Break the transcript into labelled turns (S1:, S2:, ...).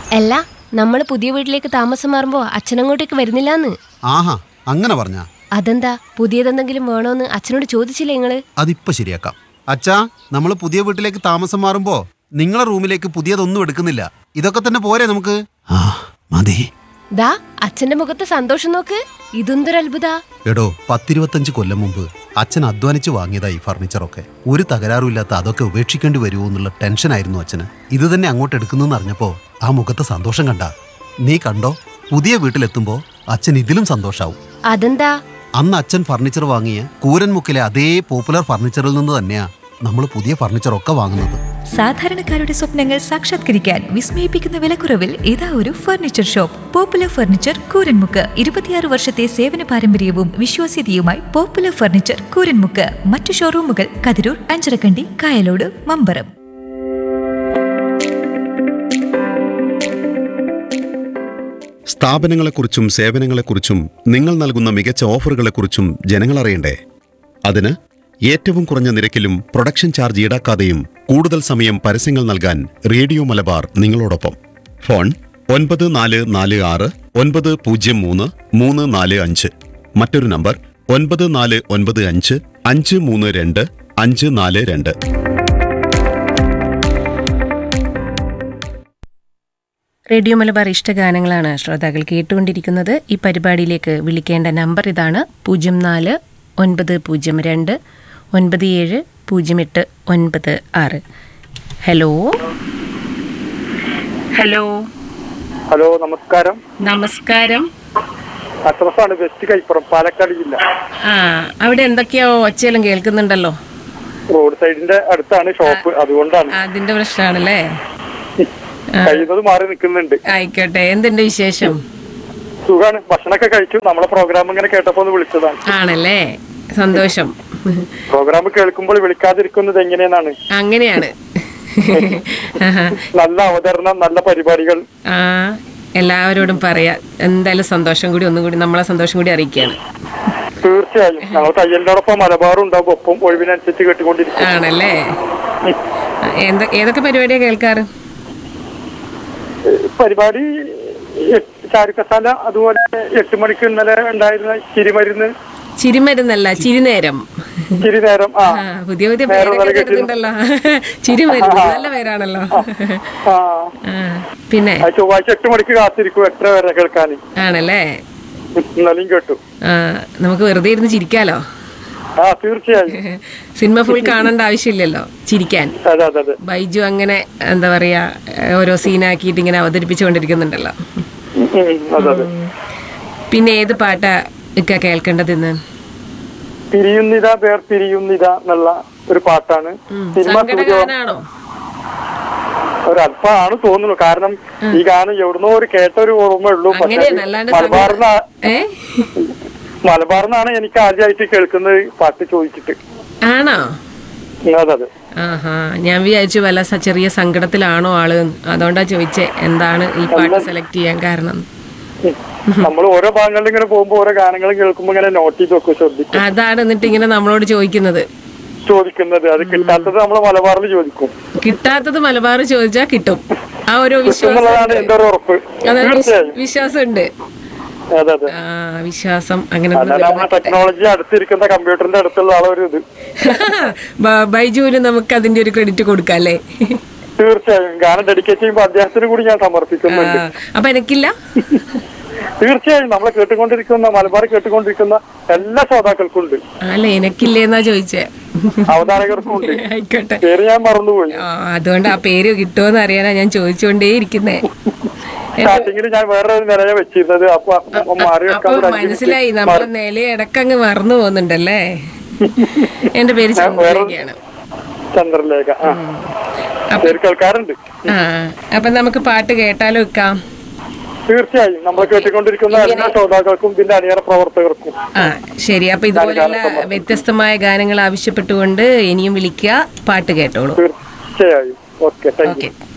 S1: അല്ല നമ്മൾ പുതിയ വീട്ടിലേക്ക് താമസം മാറുമ്പോ അച്ഛനങ്ങോട്ടേക്ക് വരുന്നില്ലാന്ന്
S2: ആഹാ അങ്ങനെ പറഞ്ഞ
S1: അതെന്താ പുതിയതെന്തെങ്കിലും വേണോന്ന് അച്ഛനോട് ചോദിച്ചില്ലേ നിങ്ങള്
S2: അതിപ്പോ ശരിയാക്കാം അച്ഛാ നമ്മൾ പുതിയ വീട്ടിലേക്ക് താമസം മാറുമ്പോ നിങ്ങളെ റൂമിലേക്ക് പുതിയതൊന്നും എടുക്കുന്നില്ല ഇതൊക്കെ തന്നെ പോരെ നമുക്ക് ആ മതി
S1: ദാ അച്ഛന്റെ മുഖത്ത് സന്തോഷം നോക്ക് ഇതെന്തൊരു അത്ഭുത
S2: എടോ പത്തിരുപത്തഞ്ച് കൊല്ലം മുമ്പ് അച്ഛൻ അധ്വാനിച്ച് വാങ്ങിയതാ ഈ ഫർണിച്ചറൊക്കെ ഒരു തകരാറുമില്ലാത്ത അതൊക്കെ ഉപേക്ഷിക്കേണ്ടി വരുമോ എന്നുള്ള ടെൻഷനായിരുന്നു അച്ഛന് ഇത് തന്നെ അങ്ങോട്ട് എടുക്കുന്നെന്ന് അറിഞ്ഞപ്പോ ആ മുഖത്തെ സന്തോഷം കണ്ട നീ കണ്ടോ പുതിയ വീട്ടിലെത്തുമ്പോ അച്ഛൻ ഇതിലും സന്തോഷാവും
S1: അതെന്താ
S2: അന്ന് അച്ഛൻ ഫർണിച്ചർ വാങ്ങിയ കൂരൻമുക്കിലെ അതേ പോപ്പുലർ ഫർണിച്ചറിൽ നിന്ന് തന്നെയാ നമ്മൾ പുതിയ ഫർണിച്ചറൊക്കെ വാങ്ങുന്നത്
S3: സാധാരണക്കാരുടെ സ്വപ്നങ്ങൾ സാക്ഷാത്കരിക്കാൻ വിസ്മയിപ്പിക്കുന്ന വിലക്കുറവിൽ ഇതാ ഒരു furniture shop popular furniture Kooranmukku ഇരുപത്തിയാറ് വർഷത്തെ സേവന പാരമ്പര്യവും വിശ്വാസ്യതയുമായി പോപ്പുലർ ഫർണിച്ചർ കൂരൻമുക്ക് മറ്റു ഷോറൂമുകൾ കതിരൂർ അഞ്ചരക്കണ്ടി കായലോട് മമ്പറം
S2: സ്ഥാപനങ്ങളെക്കുറിച്ചും സേവനങ്ങളെക്കുറിച്ചും നിങ്ങൾ നൽകുന്ന മികച്ച ഓഫറുകളെക്കുറിച്ചും ജനങ്ങൾ അറിയണ്ടേ അതിന് ഏറ്റവും കുറഞ്ഞ നിരക്കിലും പ്രൊഡക്ഷൻ ചാർജ് ഈടാക്കാതെയും കൂടുതൽ സമയം പരസ്യങ്ങൾ നൽകാൻ റേഡിയോ മലബാർ നിങ്ങളോടൊപ്പം ഫോൺ ഒൻപത് നാല് നാല് ആറ് ഒൻപത് പൂജ്യം മൂന്ന് മൂന്ന് നാല് അഞ്ച് മറ്റൊരു നമ്പർ ഒൻപത് നാല് ഒൻപത് അഞ്ച് അഞ്ച് മൂന്ന് രണ്ട് അഞ്ച് നാല് രണ്ട്
S4: റേഡിയോ മലബാർ ഇഷ്ടഗാനങ്ങളാണ് ശ്രോതാക്കൾ കേട്ടുകൊണ്ടിരിക്കുന്നത് ഈ പരിപാടിയിലേക്ക് വിളിക്കേണ്ട നമ്പർ ഇതാണ് പൂജ്യം നാല് ഒൻപത് പൂജ്യം രണ്ട് ഒൻപത് ഏഴ് പൂജ്യം എട്ട് ഒൻപത് ആറ് ഹലോ ഹലോ
S5: ഹലോ നമസ്കാരം
S4: നമസ്കാരം
S5: അത്രസാണ് വെസ്റ്റ് കൈപ്പുറം പാലക്കാട് ജില്ല
S4: ആ അവിടെ എന്തൊക്കെയോ ഒച്ചയെല്ലാം കേൾക്കുന്നുണ്ടല്ലോ
S5: റോഡ് സൈഡിന്റെ അടുത്താണ് ഷോപ്പ് അതുകൊണ്ടാണ്
S4: അതിന്റെ പ്രശ്നമാണല്ലേ
S5: കഴിയുന്നത് മാറി നിൽക്കുന്നുണ്ട്
S4: ആയിക്കോട്ടെ എന്തുണ്ട് വിശേഷം
S5: സുഖാണ് ഭക്ഷണമൊക്കെ കഴിച്ചു നമ്മളെ പ്രോഗ്രാം ഇങ്ങനെ കേട്ടപ്പോ ഒന്ന് വിളിച്ചതാണ്
S4: ആണല്ലേ സന്തോഷം
S5: പ്രോഗ്രാം കേൾക്കുമ്പോൾ വിളിക്കാതിരിക്കുന്നത് എങ്ങനെയെന്നാണ്
S4: അങ്ങനെയാണ് ആഹാ.
S5: നല്ല അവതരണം നല്ല പരിപാടികൾ
S4: ആ എല്ലാവരോടും പറയാ എന്തായാലും സന്തോഷം കൂടി ഒന്നും കൂടി നമ്മളെ സന്തോഷം കൂടി അറിയിക്കുകയാണ്
S5: തീർച്ചയായും ഞങ്ങൾ തയ്യലിനോടൊപ്പം മലബാറും ഉണ്ടാവും ഒപ്പം ഒഴിവിനനുസരിച്ച് കേട്ടുകൊണ്ടിരിക്കും
S4: ആണല്ലേ എന്ത ഏതൊക്കെ പരിപാടിയാ കേൾക്കാറ്
S5: ഏഹ് പരിപാടി എട്ട് ചാരുക്കസാല അതുപോലെ എട്ട് മണിക്ക് ഇന്നലെ ഉണ്ടായിരുന്ന ചിരിമരുന്ന്
S4: ചിരിമരുന്നല്ല ചിരിനേരം
S5: ചിരി നേരം ആ
S4: ആ പുതിയ പുതിയ
S5: നേരം
S4: പേരൊക്കെ
S5: നൽകി
S4: കിട്ടുന്നുണ്ടല്ലോ ചിരിമരുന്ന് നല്ല പേരാണല്ലോ
S5: ആ
S4: ആ പിന്നെ
S5: ആ ചൊവ്വാഴ്ച എട്ട് മണിക്ക് കാത്തിരിക്കും എട്ടര വരെ കേൾക്കാൻ
S4: ആണല്ലേ
S5: ഇന്നലെയും കേട്ടു
S4: ആ നമുക്ക് വെറുതെ ഇരുന്ന് ചിരിക്കാലോ
S5: ആ തീർച്ചയായും
S4: സിനിമ ഫുൾ കാണേണ്ട ആവശ്യമില്ലല്ലോ ചിരിക്കാൻ
S5: അതെ അതെ അതെ
S4: ബൈജു അങ്ങനെ എന്താ പറയാ ഓരോ സീനാക്കിയിട്ട് ഇങ്ങനെ അവതരിപ്പിച്ചുകൊണ്ടിരിക്കുന്നുണ്ടല്ലോ
S5: ഉം, അതെ അതെ
S4: പിന്നെ ഏത് പാട്ടാ ഇക്ക കേൾക്കേണ്ടത് ഇന്ന്
S5: പിരിയുന്നിത പേർ പിരിയുന്നിത എന്നുള്ള ഒരു പാട്ടാണ് സിനിമ സൂര്യ
S4: സങ്കടഗാനാണോ
S5: ഒരു അല്പമാണ് തോന്നുന്നു കാരണം ഈ ഗാനം എവിടുന്നോ ഒരു കേട്ട ഒരു ഓർമ്മ ഉള്ളൂ പക്ഷെ
S4: അങ്ങനെയാണ് അല്ലാണ്ട്
S5: മലബാറിന്
S4: ഏ
S5: മലബാറിനാണ് എനിക്ക് ആദ്യമായിട്ട് കേൾക്കുന്നത് പാട്ട് ചോദിച്ചിട്ട്
S4: ആണോ
S5: അതെ അതെ
S4: ആഹാ ഞാൻ വിചാരിച്ചു വല്ല സ- ചെറിയ സങ്കടത്തിലാണോ ആള് എന്ന്. അതുകൊണ്ടാ ചോദിച്ചേ എന്താണ് ഈ പാട്ട് സെലക്ട് ചെയ്യാൻ കാരണം
S5: നമ്മൾ ഓരോ ഭാഗങ്ങളിൽ ഇങ്ങനെ പോകുമ്പോ ഓരോ ഗാനങ്ങൾ കേൾക്കുമ്പോ ഇങ്ങനെ നോട്ട് ചെയ്ത് വെക്കും ശ്രദ്ധിക്കും
S4: അതാണ് എന്നിട്ട് ഇങ്ങനെ നമ്മളോട് ചോദിക്കുന്നത്
S5: ചോദിക്കുന്നത് അത് കിട്ടാത്തത് നമ്മൾ മലബാറിൽ ചോദിക്കും
S4: കിട്ടാത്തത് മലബാർ ചോദിച്ചാൽ കിട്ടും ആ ഒരു വിശ്വാസം
S5: എന്നുള്ളതാണ് എന്റെ ഒരു ഉറപ്പ്
S4: അതാണ് വിശ്വ-
S5: തീർച്ചയായും
S4: വിശ്വാസമുണ്ട്
S5: അതെ അതെ
S4: ആ വിശ്വാസം അങ്ങനെ
S5: അല്ലാതെ നമ്മളെ ടെക്നോളജി അടുത്തിരിക്കുന്ന കമ്പ്യൂട്ടറിന്റെ അടുത്തുള്ള ആളെ ഒരു ഇത്
S4: ബ- ബൈജുവിന് നമുക്ക് അതിന്റെ ഒരു ക്രെഡിറ്റ് കൊടുക്കാം അല്ലേ
S5: തീർച്ചയായും ഗാനം ഡെഡിക്കേറ്റ് ചെയ്യുമ്പോൾ അദ്ദേഹത്തിന് കൂടി ഞാൻ
S4: ആ,
S5: സമർപ്പിക്കുന്നുണ്ട്
S4: അപ്പൊ എനിക്കില്ല
S5: തീർച്ചയായും നമ്മളെ കേട്ടുകൊണ്ടിരിക്കുന്ന മലബാർ കേട്ടുകൊണ്ടിരിക്കുന്ന എല്ലാ ശ്രോതാക്കൾക്കും ഉണ്ട്
S4: അല്ല എനിക്കില്ലേന്നാ ചോദിച്ചേ
S5: അവതാരകർക്കും ഉണ്ട്
S4: ആയിക്കോട്ടെ
S5: പേര് ഞാൻ മറന്നുപോയി
S4: ആ അതുകൊണ്ട് ആ പേര് കിട്ടുമോന്ന് അറിയാനാ ഞാൻ ചോദിച്ചുകൊണ്ടേ ഇരിക്കുന്നേ
S5: സ്റ്റാർട്ടിങ്ങിൽ ഞാൻ വേറെ ഒരു നിലയെ വെച്ചിരുന്നത് അപ്പൊ അപ്പൊ മാറി
S4: അപ്പൊ
S5: വെക്കാൻ ഒരു അഞ്ച്
S4: മനസ്സിലായി
S5: മിനിറ്റ്
S4: നമ്മളെ നില ഇടക്കങ്ങ് മറന്നു പോകുന്നുണ്ടല്ലേ എന്റെ പേര് ചന്ദ്രലേഖയാണ്
S5: ചന്ദ്രലേഖ ആ പേര് കേൾക്കാറുണ്ട്
S4: ആ അപ്പൊ നമുക്ക് പാട്ട് കേട്ടാലോ വെക്കാം
S5: തീർച്ചയായും നമ്മളെ കേട്ടുകൊണ്ടിരിക്കുന്ന എല്ലാ ശ്രോതാക്കൾക്കും ഇതിന്റെ അണിയറ പ്രവർത്തകർക്കും
S4: ആ ശരി അപ്പൊ ഇതുപോലെയുള്ള വ്യത്യസ്തമായ ഗാനങ്ങൾ ആവശ്യപ്പെട്ടുകൊണ്ട് ഇനിയും വിളിക്കുക പാട്ട് കേട്ടോളൂ
S5: തീർച്ചയായും ഓക്കെ താങ്ക് യു
S4: ഓക്കെ